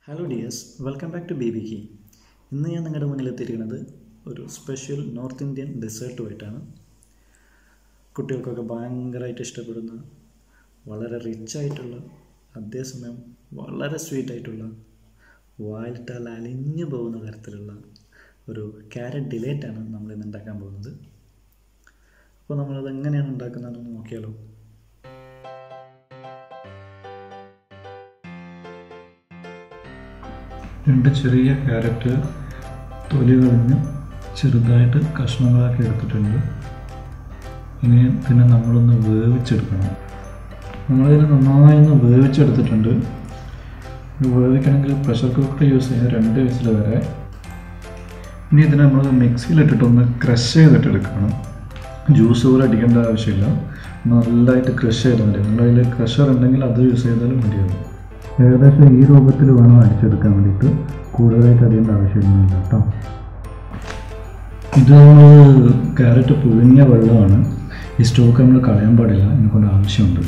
hello dears welcome back to B B കി ഇന്ന് ഞാൻ നിങ്ങളുടെ മുന്നിൽ എത്തിയിരിക്കുന്നത് ഒരു സ്പെഷ്യൽ നോർത്ത് ഇന്ത്യൻ ഡെസേർട്ടുമായിട്ടാണ് കുട്ടികൾക്കൊക്കെ ഭയങ്കരമായിട്ട് ഇഷ്ടപ്പെടുന്ന വളരെ റിച്ച് ആയിട്ടുള്ള അതേസമയം വളരെ സ്വീറ്റ് ആയിട്ടുള്ള വായിലിട്ടാൽ അലിഞ്ഞു പോകുന്ന തരത്തിലുള്ള ഒരു ക്യാരറ്റ് ഡിലേറ്റാണ് നമ്മൾ ഇന്ന് ഉണ്ടാക്കാൻ പോകുന്നത് അപ്പോൾ നമ്മളത് എങ്ങനെയാണ് ഉണ്ടാക്കുന്നതെന്ന് നോക്കിയാലോ രണ്ട് ചെറിയ ക്യാരറ്റ് തൊലി കളഞ്ഞ് ചെറുതായിട്ട് കഷ്ണങ്ങളാക്കി എടുത്തിട്ടുണ്ട് ഇനി ഇതിനെ നമ്മളൊന്ന് വേവിച്ചെടുക്കണം നമ്മളിതിനെ നന്നായി ഒന്ന് വേവിച്ചെടുത്തിട്ടുണ്ട് ഇത് വേവിക്കണമെങ്കിൽ പ്രഷർ കുക്കർ യൂസ് ചെയ്യാൻ രണ്ട് വിസിൽ വരെ ഇനി ഇതിനെ നമ്മൾ മിക്സിയിലിട്ടിട്ടൊന്ന് ക്രഷ് ചെയ്തിട്ടെടുക്കണം ജ്യൂസ് പോലെ അടിക്കേണ്ട ആവശ്യമില്ല നല്ലതായിട്ട് ക്രഷ് ചെയ്താൽ മതി നമ്മളതിൽ ക്രഷർ ഉണ്ടെങ്കിൽ അത് യൂസ് ചെയ്താലും മതിയാവും ഏകദേശം ഈ രൂപത്തിൽ വേണം അടിച്ചെടുക്കാൻ വേണ്ടിയിട്ട് കൂടുതലായിട്ട് അടിയേണ്ട ആവശ്യമൊന്നുമില്ല കേട്ടോ ഇത് നമ്മൾ ക്യാരറ്റ് പുഴുങ്ങിയ വെള്ളമാണ് ഈ സ്റ്റോക്ക് നമ്മൾ കളയാൻ പാടില്ല എന്നെക്കൊണ്ട് ആവശ്യമുണ്ട്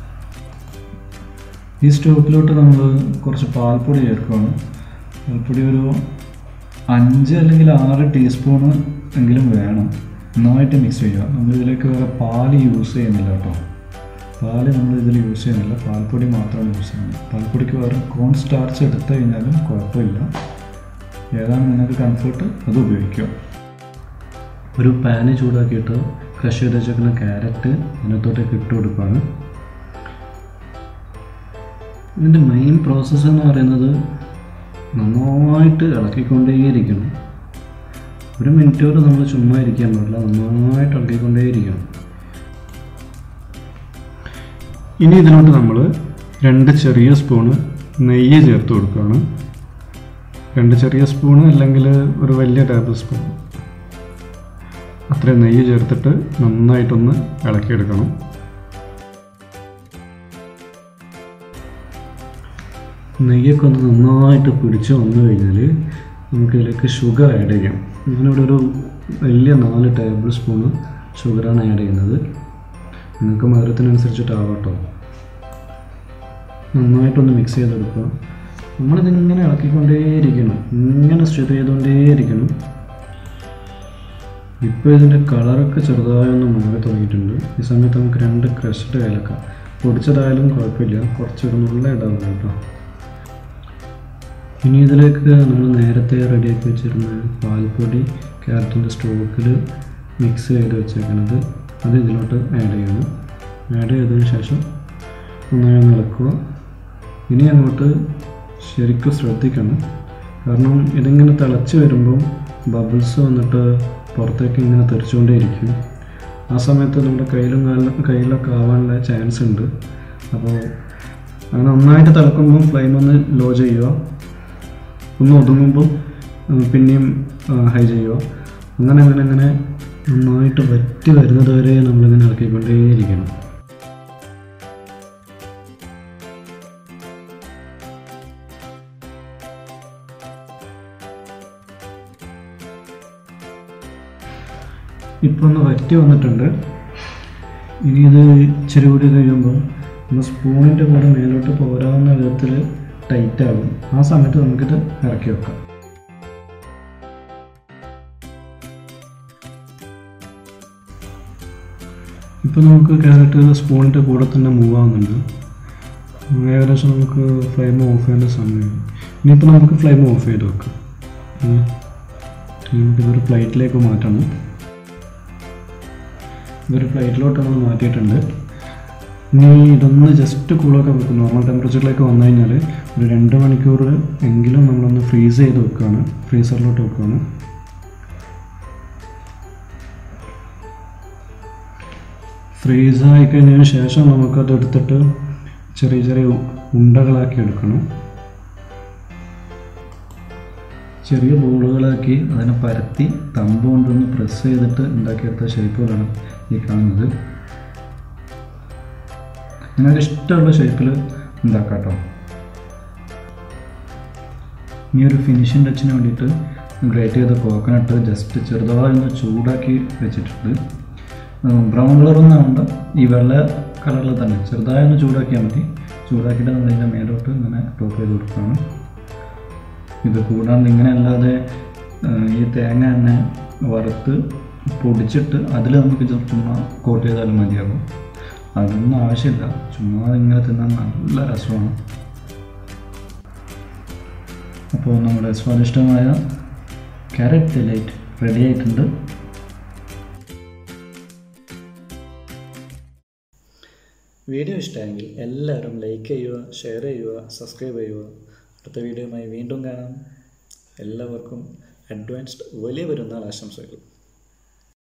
ഈ സ്റ്റോക്കിലോട്ട് നമ്മൾ കുറച്ച് പാൽപ്പൊടി ചേർക്കുകയാണ് പാൽപ്പൊടി ഒരു അഞ്ച് അല്ലെങ്കിൽ ആറ് ടീസ്പൂണ് എങ്കിലും വേണം നന്നായിട്ട് മിക്സ് ചെയ്യുക നമ്മളിതിലേക്ക് വേറെ പാല് യൂസ് ചെയ്യുന്നില്ല കേട്ടോ പാല് നമ്മൾ ഇതിൽ യൂസ് ചെയ്യുന്നില്ല പാൽപ്പൊടി മാത്രമാണ് യൂസ് ചെയ്യുന്നത് പാൽപ്പൊടിക്ക് പകരം കോൺ സ്റ്റാർച്ച് എടുത്തു കഴിഞ്ഞാലും കുഴപ്പമില്ല ഏതാണ് നിങ്ങൾക്ക് കംഫർട്ട് അത് ഉപയോഗിക്കുക ഒരു പാന് ചൂടാക്കിയിട്ട് ക്രഷ് ചെയ്ത് വെച്ചേക്കുന്ന ക്യാരറ്റ് അതിനകത്തോട്ടേക്ക് ഇട്ട് കൊടുക്കുകയാണ് ഇതിൻ്റെ മെയിൻ പ്രോസസ്സ് എന്ന് പറയുന്നത് നന്നായിട്ട് ഇളക്കിക്കൊണ്ടേയിരിക്കണം ഒരു മിനിറ്റ് വരെ നമ്മൾ ചുമ്മാ ഇരിക്കാൻ പാടില്ല നന്നായിട്ട് ഇളക്കിക്കൊണ്ടേയിരിക്കണം ഇനി ഇതിലോട്ട് നമ്മൾ രണ്ട് ചെറിയ സ്പൂണ് നെയ്യ് ചേർത്ത് കൊടുക്കുകയാണ് രണ്ട് ചെറിയ സ്പൂണ് അല്ലെങ്കിൽ ഒരു വലിയ ടേബിൾ സ്പൂൺ അത്രയും നെയ്യ് ചേർത്തിട്ട് നന്നായിട്ടൊന്ന് ഇളക്കിയെടുക്കണം നെയ്യൊക്കെ ഒന്ന് നന്നായിട്ട് പിടിച്ച് വന്നു കഴിഞ്ഞാൽ നമുക്കിതിലേക്ക് ഷുഗർ ആഡ് ചെയ്യാം ഞാനിവിടെ ഒരു വലിയ നാല് ടേബിൾ സ്പൂണ് ഷുഗറാണ് ആഡ് ചെയ്യുന്നത് നിങ്ങൾക്ക് മധുരത്തിനനുസരിച്ചിട്ടാവാം കേട്ടോ നന്നായിട്ടൊന്ന് മിക്സ് ചെയ്തെടുക്കുക നമ്മളിതിങ്ങനെ ഇളക്കിക്കൊണ്ടേയിരിക്കണം ഇങ്ങനെ സ്റ്റിത് ചെയ്തുകൊണ്ടേയിരിക്കണം ഇപ്പോൾ ഇതിൻ്റെ കളറൊക്കെ ചെറുതായി ഒന്ന് മാറി തുടങ്ങിയിട്ടുണ്ട് ഈ സമയത്ത് നമുക്ക് രണ്ട് ക്രഷ്ഡ് ഏലക്ക പൊടിച്ചതായാലും കുഴപ്പമില്ല കുറച്ചൊരു നുള്ള ഇടാവും കേട്ടോ ഇനി ഇതിലേക്ക് നമ്മൾ നേരത്തെ റെഡിയാക്കി വെച്ചിരുന്ന പാൽപ്പൊടി ക്യാരറ്റിൻ്റെ സ്റ്റോക്കിൽ മിക്സ് ചെയ്ത് വെച്ചേക്കുന്നത് അത് ഇതിലോട്ട് ആഡ് ചെയ്യണം ആഡ് ചെയ്തതിന് ശേഷം നന്നായി ഒന്ന് ഇളക്കുക ഇനി അങ്ങോട്ട് ശരിക്കും ശ്രദ്ധിക്കണം കാരണം ഇതിങ്ങനെ തിളച്ച് വരുമ്പോൾ ബബിൾസ് വന്നിട്ട് പുറത്തേക്ക് ഇങ്ങനെ തെറിച്ചുകൊണ്ടേയിരിക്കും ആ സമയത്ത് നമ്മുടെ കയ്യിലും കാലിലും കയ്യിലൊക്കെ ആവാനുള്ള ചാൻസ് ഉണ്ട് അപ്പോൾ അങ്ങനെ നന്നായിട്ട് തിളക്കുമ്പോൾ ഫ്ലെയിം ഒന്ന് ലോ ചെയ്യുക ഒന്ന് ഒതുങ്ങുമ്പോൾ പിന്നെയും ഹൈ ചെയ്യുക അങ്ങനെ അങ്ങനെ അങ്ങനെ നന്നായിട്ട് വറ്റി വരുന്നത് വരെ നമ്മളിങ്ങനെ ഇളക്കിക്കൊണ്ടേയിരിക്കണം ഇപ്പോൾ ഒന്ന് വറ്റി വന്നിട്ടുണ്ട് ഇനി ഇത് ഇച്ചിരി കൂടി കഴിയുമ്പോൾ നമ്മൾ സ്പൂണിൻ്റെ കൂടെ മേലോട്ട് പോരാവുന്ന വിധത്തിൽ ടൈറ്റ് ആകും ആ സമയത്ത് നമുക്കിത് ഇറക്കി വെക്കാം ഇപ്പോൾ നമുക്ക് ക്യാരറ്റ് സ്പൂണിൻ്റെ കൂടെ തന്നെ മൂവ് ആവുന്നുണ്ട് ഏകദേശം നമുക്ക് ഫ്ലെയിം ഓഫ് ചെയ്യേണ്ട സമയമായി ഇനിയിപ്പോൾ നമുക്ക് ഫ്ലെയിം ഓഫ് ചെയ്ത് വെക്കാം നമുക്കിതൊരു പ്ലേറ്റിലേക്ക് മാറ്റണം ഇതൊരു പ്ലേറ്റിലോട്ട് നമ്മൾ മാറ്റിയിട്ടുണ്ട് ഇനി ഇതൊന്ന് ജസ്റ്റ് കൂളൊക്കെ വെക്കും നോർമൽ ടെമ്പറേച്ചറിലേക്ക് വന്നു കഴിഞ്ഞാൽ ഒരു രണ്ട് മണിക്കൂർ എങ്കിലും നമ്മളൊന്ന് ഫ്രീസ് ചെയ്ത് വെക്കുകയാണ് ഫ്രീസറിലോട്ട് വെക്കുകയാണ് ഫ്രീസ് ആയി കഴിഞ്ഞതിന് ശേഷം നമുക്കത് എടുത്തിട്ട് ചെറിയ ചെറിയ ഉണ്ടകളാക്കി എടുക്കണം ചെറിയ ബോളുകളാക്കി അതിനെ പരത്തി തമ്പ് കൊണ്ടൊന്ന് പ്രസ് ചെയ്തിട്ട് ഉണ്ടാക്കിയെടുത്ത ഷേപ്പുകളാണ് ഈ കാണുന്നത് നിങ്ങൾക്ക് ഇഷ്ടമുള്ള ഷേപ്പിൽ ഉണ്ടാക്കാം കേട്ടോ ഇനി ഒരു ഫിനിഷിംഗ് ടച്ചിന് വേണ്ടിയിട്ട് ഗ്രേറ്റ് ചെയ്ത കോക്കനട്ട് ജസ്റ്റ് ചെറുതായി ഒന്ന് ചൂടാക്കി വെച്ചിട്ടുണ്ട് ബ്രൗൺ കളറൊന്നും ആവണ്ട ഈ വെള്ള കളറിൽ തന്നെ ചെറുതായി ഒന്ന് ചൂടാക്കിയാൽ മതി ചൂടാക്കിയിട്ട് നമ്മൾ ഇതിൻ്റെ മേലോട്ട് ഇങ്ങനെ ടോപ്പ് ചെയ്ത് കൊടുക്കുകയാണ് ഇത് കൂടാണ്ട് ഇങ്ങനെ അല്ലാതെ ആ, ഈ തേങ്ങ തന്നെ വറുത്ത് പൊടിച്ചിട്ട് അതിൽ നമുക്ക് ചു- ചുമ്മാ കോട്ട് ചെയ്താലും മതിയാകും അതൊന്നും ആവശ്യമില്ല ചുമ്മാ ഇങ്ങനെ തിന്നാൻ നല്ല രസമാണ് അപ്പോൾ നമ്മുടെ സ്വാദിഷ്ടമായ ക്യാരറ്റ് ഡിലൈറ്റ് റെഡി ആയിട്ടുണ്ട് വീഡിയോ ഇഷ്ടമെങ്കിൽ എല്ലാവരും ലൈക്ക് ചെയ്യുക ഷെയർ ചെയ്യുക സബ്സ്ക്രൈബ് ചെയ്യുക അടുത്ത വീഡിയോയുമായി വീണ്ടും കാണാം എല്ലാവർക്കും അഡ്വാൻസ്ഡ് വലിയ പെരുന്നാൾ ആശംസകൾ